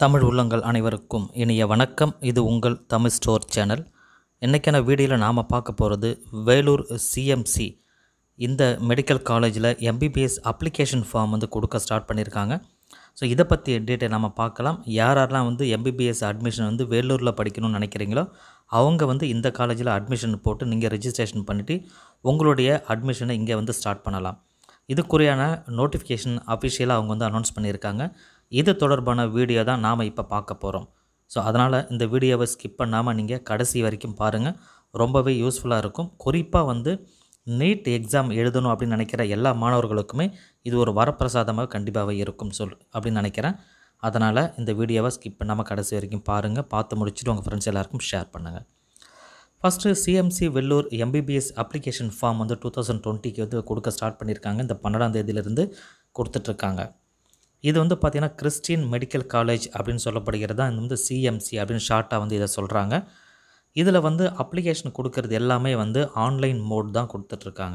தமிழ் உள்ளங்கள் அனைவருக்கும் இனிய வணக்கம் இது உங்கள் தமிழ் ஸ்டோர் சேனல் இன்றைக்கான வீடியோவில் நாம் பார்க்க போகிறது வேலூர் சிஎம்சி இந்த மெடிக்கல் காலேஜில் எம்பிபிஎஸ் அப்ளிகேஷன் ஃபார்ம் வந்து கொடுக்க ஸ்டார்ட் பண்ணியிருக்காங்க ஸோ இதை பற்றி டீட்டெயில் நம்ம பார்க்கலாம் யார் யாரெல்லாம் வந்து எம்பிபிஎஸ் அட்மிஷன் வந்து வேலூரில் படிக்கணும்னு நினைக்கிறீங்களோ அவங்க வந்து இந்த காலேஜில் அட்மிஷன் போட்டு நீங்கள் ரெஜிஸ்ட்ரேஷன் பண்ணிவிட்டு உங்களுடைய அட்மிஷனை இங்கே வந்து ஸ்டார்ட் பண்ணலாம் இதுக்குரியான நோட்டிஃபிகேஷன் அஃபிஷியலாக அவங்க வந்து அனௌன்ஸ் பண்ணியிருக்காங்க இது தொடர்பான வீடியோ தான் நாம் இப்போ பார்க்க போகிறோம் ஸோ அதனால் இந்த வீடியோவை ஸ்கிப் பண்ணாமல் நீங்கள் கடைசி வரைக்கும் பாருங்கள் ரொம்பவே யூஸ்ஃபுல்லாக இருக்கும் குறிப்பாக வந்து நீட் எக்ஸாம் எழுதணும் அப்படின்னு நினைக்கிற எல்லா மாணவர்களுக்குமே இது ஒரு வரப்பிரசாதமாக கண்டிப்பாகவே இருக்கும் சொல் அப்படின்னு நினைக்கிறேன் அதனால் இந்த வீடியோவை ஸ்கிப் பண்ணாமல் கடைசி வரைக்கும் பாருங்கள் பார்த்து முடிச்சுட்டு உங்கள் ஃப்ரெண்ட்ஸ் எல்லாருக்கும் ஷேர் பண்ணுங்கள் first CMC Vellore MBBS application form வந்து டூ தௌசண்ட் டுவெண்ட்டிக்கு வந்து கொடுக்க ஸ்டார்ட் பண்ணியிருக்காங்க இந்த பன்னெண்டாம் தேதியிலிருந்து கொடுத்துட்ருக்காங்க இது வந்து பார்த்திங்கன்னா கிறிஸ்டின் மெடிக்கல் காலேஜ் அப்படின்னு சொல்லப்படுகிறது தான் இது வந்து சிஎம்சி அப்படின்னு ஷார்ட்டாக வந்து இதை சொல்கிறாங்க இதில் வந்து அப்ளிகேஷன் கொடுக்கறது எல்லாமே வந்து ஆன்லைன் மோட் தான் கொடுத்துட்ருக்காங்க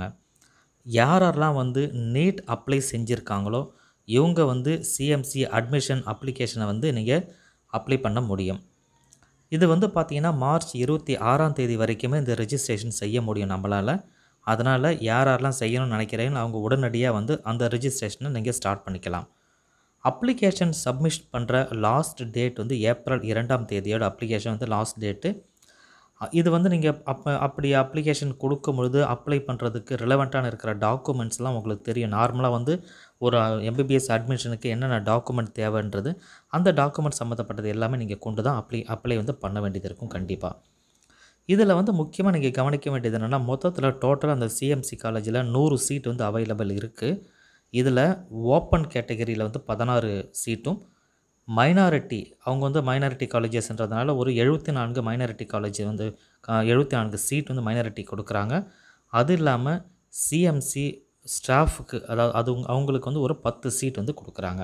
யார் யாரெல்லாம் வந்து நீட் அப்ளை செஞ்சுருக்காங்களோ இவங்க வந்து சிஎம்சி அட்மிஷன் அப்ளிகேஷனை வந்து நீங்கள் அப்ளை பண்ண முடியும் இது வந்து பார்த்திங்கன்னா மார்ச் இருபத்தி ஆறாம் தேதி வரைக்குமே இந்த ரெஜிஸ்ட்ரேஷன் செய்ய முடியும் நம்மளால் அதனால் யார் யாரெல்லாம் செய்யணும்னு நினைக்கிறீங்களோ அவங்க உடனடியாக வந்து அந்த ரெஜிஸ்ட்ரேஷனை நீங்கள் ஸ்டார்ட் பண்ணிக்கலாம் அப்ளிகேஷன் சப்மிட் பண்ணுற லாஸ்ட் டேட் வந்து ஏப்ரல் இரண்டாம் தேதியோட அப்ளிகேஷன் வந்து லாஸ்ட் டேட்டு இது வந்து நீங்கள் அப்போ அப்படி அப்ளிகேஷன் கொடுக்கும் பொழுது அப்ளை பண்ணுறதுக்கு ரிலவெண்ட்டான இருக்கிற டாக்குமெண்ட்ஸ்லாம் உங்களுக்கு தெரியும் நார்மலாக வந்து ஒரு எம்பிபிஎஸ் அட்மிஷனுக்கு என்னென்ன டாக்குமெண்ட் தேவைன்றது அந்த டாக்குமெண்ட் சம்மந்தப்பட்டது எல்லாமே நீங்கள் கொண்டு தான் அப்ளை அப்ளை வந்து பண்ண வேண்டியது இருக்கும் கண்டிப்பாக இதில் வந்து முக்கியமாக நீங்கள் கவனிக்க வேண்டியது என்னென்னா மொத்தத்தில் டோட்டலாக அந்த சிஎம்சி காலேஜில் நூறு சீட் வந்து அவைலபிள் இருக்குது இதில் ஓப்பன் கேட்டகரியில் வந்து பதினாறு சீட்டும் மைனாரிட்டி அவங்க வந்து மைனாரிட்டி காலேஜஸ்ன்றதுனால ஒரு எழுபத்தி நான்கு மைனாரிட்டி காலேஜ் வந்து எழுபத்தி நான்கு சீட் வந்து மைனாரிட்டி கொடுக்குறாங்க அது இல்லாமல் சிஎம்சி ஸ்டாஃபுக்கு அதாவது அது அவங்களுக்கு வந்து ஒரு பத்து சீட் வந்து கொடுக்குறாங்க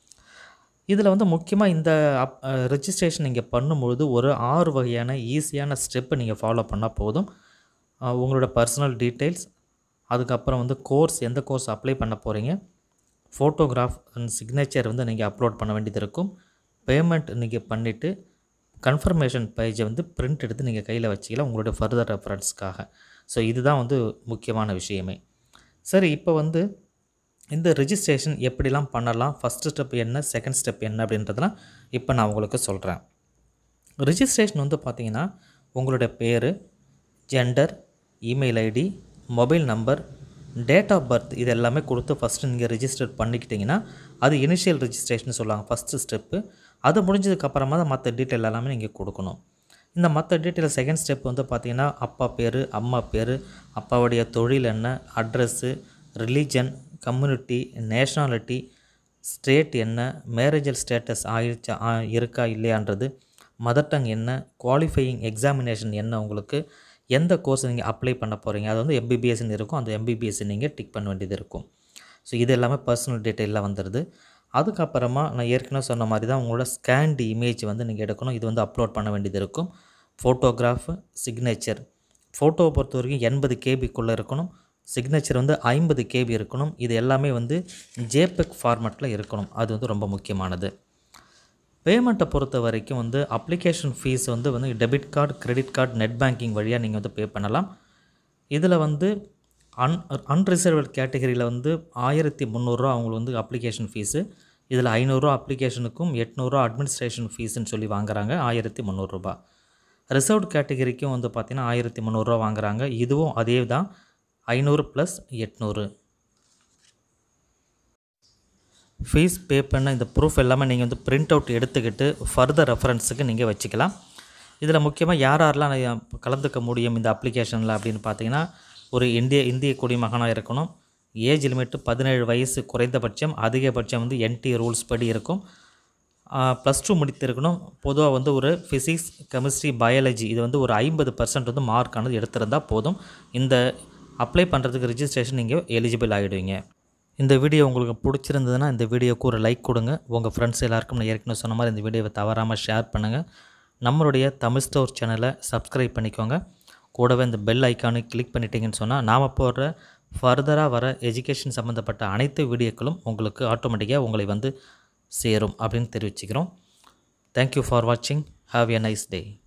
இதில் வந்து முக்கியமாக இந்த அப் ரெஜிஸ்ட்ரேஷன் நீங்கள் பண்ணும்பொழுது ஒரு ஆறு வகையான ஈஸியான ஸ்டெப்பை நீங்கள் ஃபாலோ பண்ணால் போதும் உங்களோட பர்சனல் டீட்டெயில்ஸ் அதுக்கப்புறம் வந்து கோர்ஸ் எந்த கோர்ஸ் அப்ளை பண்ண போகிறீங்க ஃபோட்டோகிராஃப் அண்ட் சிக்னேச்சர் வந்து நீங்கள் அப்லோட் பண்ண வேண்டியது இருக்கும் பேமெண்ட் நீங்கள் பண்ணிவிட்டு கன்ஃபர்மேஷன் பேஜை வந்து பிரிண்ட் எடுத்து நீங்கள் கையில் வச்சிக்கலாம் உங்களுடைய ஃபர்தர் ரெஃபரன்ஸ்க்காக ஸோ இதுதான் வந்து முக்கியமான விஷயமே சரி இப்போ வந்து இந்த ரிஜிஸ்ட்ரேஷன் எப்படிலாம் பண்ணலாம் ஃபஸ்ட்டு ஸ்டெப் என்ன செகண்ட் ஸ்டெப் என்ன அப்படின்றதெல்லாம் இப்போ நான் உங்களுக்கு சொல்கிறேன் ரிஜிஸ்ட்ரேஷன் வந்து பார்த்திங்கன்னா உங்களுடைய பேர் gender email ID mobile number date of birth இது எல்லாமே கொடுத்து ஃபஸ்ட்டு நீங்கள் ரிஜிஸ்டர் பண்ணிக்கிட்டிங்கன்னா அது இனிஷியல் ரிஜிஸ்ட்ரேஷன் சொல்லுவாங்க ஃபஸ்ட்டு ஸ்டெப்பு அது முடிஞ்சதுக்கப்புறமா தான் மற்ற டீட்டெயில் எல்லாமே நீங்கள் கொடுக்கணும் இந்த மற்ற டீட்டெயில் செகண்ட் ஸ்டெப் வந்து பார்த்திங்கன்னா அப்பா பேர் அம்மா பேர் அப்பாவுடைய தொழில் என்ன address religion community nationality state என்ன மேரேஜல் ஸ்டேட்டஸ் ஆயிடுச்சா இருக்கா இல்லையான்றது மதர் டங் என்ன குவாலிஃபையிங் எக்ஸாமினேஷன் என்ன உங்களுக்கு எந்த கோர்ஸ் நீங்கள் அப்ளை பண்ண போகிறீங்க அது வந்து எம்பிபிஎஸ்ன்னு இருக்கும் அந்த எம்பிபிஎஸ் நீங்கள் டிக் பண்ண வேண்டியது இருக்கும் ஸோ இது எல்லாமே பர்சனல் டீட்டெயிலாக வந்துடுது அதுக்கப்புறமா நான் ஏற்கனவே சொன்ன மாதிரி தான் உங்களோட ஸ்கேன்டு இமேஜ் வந்து நீங்கள் எடுக்கணும் இது வந்து அப்லோட் பண்ண வேண்டியது இருக்கும் ஃபோட்டோகிராஃபு சிக்னேச்சர் ஃபோட்டோவை பொறுத்த வரைக்கும் எண்பது கேபிக்குள்ளே இருக்கணும் சிக்னேச்சர் வந்து ஐம்பது கேபி இருக்கணும் இது எல்லாமே வந்து ஜேபெக் ஃபார்மேட்டில் இருக்கணும் அது வந்து ரொம்ப முக்கியமானது பேமெண்ட்டை பொறுத்த வரைக்கும் வந்து அப்ளிகேஷன் ஃபீஸ் வந்து வந்து debit card credit card net banking வழியாக நீங்கள் வந்து பே பண்ணலாம் இதில் வந்து அன் அன்ரிசர்வ்டு கேட்டகரியில் வந்து ஆயிரத்தி முந்நூறுரூவா அவங்களுக்கு வந்து அப்ளிகேஷன் ஃபீஸு இதில் ஐநூறுரூவா அப்ளிகேஷனுக்கும் எட்நூறுரூவா அட்மினிஸ்ட்ரேஷன் ஃபீஸுன்னு சொல்லி வாங்குறாங்க ஆயிரத்தி முந்நூறுரூபா ரிசர்வ்டு கேட்டகரிக்கும் வந்து பார்த்திங்கன்னா ஆயிரத்தி முந்நூறுரூவா வாங்குறாங்க இதுவும் அதே தான் ஐநூறு ப்ளஸ் எட்நூறு ஃபீஸ் பே பண்ண இந்த ப்ரூஃப் எல்லாமே நீங்கள் வந்து பிரிண்ட் அவுட் எடுத்துக்கிட்டு ஃபர்தர் ரெஃபரன்ஸுக்கு நீங்கள் வச்சுக்கலாம் இதில் முக்கியமாக யார் யாரெல்லாம் கலந்துக்க முடியும் இந்த அப்ளிகேஷனில் அப்படின்னு பார்த்தீங்கன்னா ஒரு இந்திய இந்திய குடிமகனாக இருக்கணும் ஏஜ் லிமிட்டு பதினேழு வயசு குறைந்தபட்சம் அதிகபட்சம் வந்து என்டி ரூல்ஸ் படி இருக்கும் ப்ளஸ் டூ முடித்திருக்கணும் பொதுவாக வந்து ஒரு ஃபிசிக்ஸ் கெமிஸ்ட்ரி பயாலஜி இது வந்து ஒரு ஐம்பது பர்சன்ட் வந்து மார்க்கானது எடுத்திருந்தால் போதும் இந்த அப்ளை பண்ணுறதுக்கு ரிஜிஸ்ட்ரேஷன் நீங்கள் எலிஜிபிள் ஆகிடுவீங்க இந்த வீடியோ உங்களுக்கு பிடிச்சிருந்ததுன்னா இந்த வீடியோக்கு ஒரு லைக் கொடுங்க உங்கள் ஃப்ரெண்ட்ஸ் எல்லாருக்கும் நான் ஏற்கனவே சொன்ன மாதிரி இந்த வீடியோவை தவறாமல் ஷேர் பண்ணுங்கள் நம்மளுடைய தமிழ் ஸ்டோர் சேனலை சப்ஸ்கிரைப் பண்ணிக்கோங்க கூடவே இந்த பெல் ஐக்கானு கிளிக் பண்ணிட்டீங்கன்னு சொன்னால் நாம் போடுற ஃபர்தராக வர எஜுகேஷன் சம்மந்தப்பட்ட அனைத்து வீடியோக்களும் உங்களுக்கு ஆட்டோமேட்டிக்காக உங்களை வந்து சேரும் அப்படின்னு தெரிவிச்சுக்கிறோம் தேங்க்யூ ஃபார் வாட்சிங் ஹாவ் எ நைஸ் டே